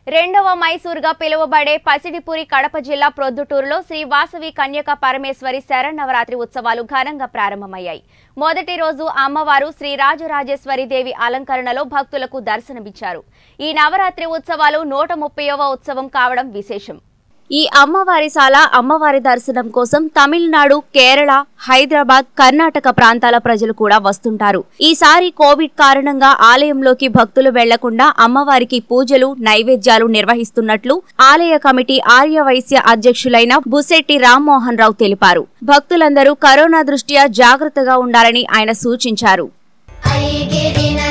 రెండవ మైసూరుగా పిలువబడే పసిడిపూరి కడప జిల్లా ప్రొద్దుటూరులో శ్రీ వాసవి కన్యక పరమేశ్వరి శరన్నవరాత్రి ఉత్సవాలు ఘనంగా ప్రారంభమయ్యాయి మొదటి రోజు అమ్మవారు శ్రీ రాజరాజేశ్వరి దేవి అలంకరణలో భక్తులకు దర్శనమిచ్చారు ఈ నవరాత్రి ఉత్సవాలు నూట ముప్పైవ ఉత్సవం కావడం విశేషం ఈ అమ్మవారి శాల అమ్మవారి దర్శనం కోసం తమిళనాడు కేరళ హైదరాబాద్ కర్ణాటక ప్రాంతాల ప్రజలు కూడా వస్తుంటారు ఈసారి కోవిడ్ కారణంగా ఆలయంలోకి భక్తులు వెళ్లకుండా అమ్మవారికి పూజలు నైవేద్యాలు నిర్వహిస్తున్నట్లు ఆలయ కమిటీ ఆర్యవైశ్య అధ్యక్షులైన బుసెట్టి రామ్మోహన్ రావు తెలిపారు భక్తులందరూ కరోనా దృష్ట్యా జాగ్రత్తగా ఉండాలని ఆయన సూచించారు ఐగిరిన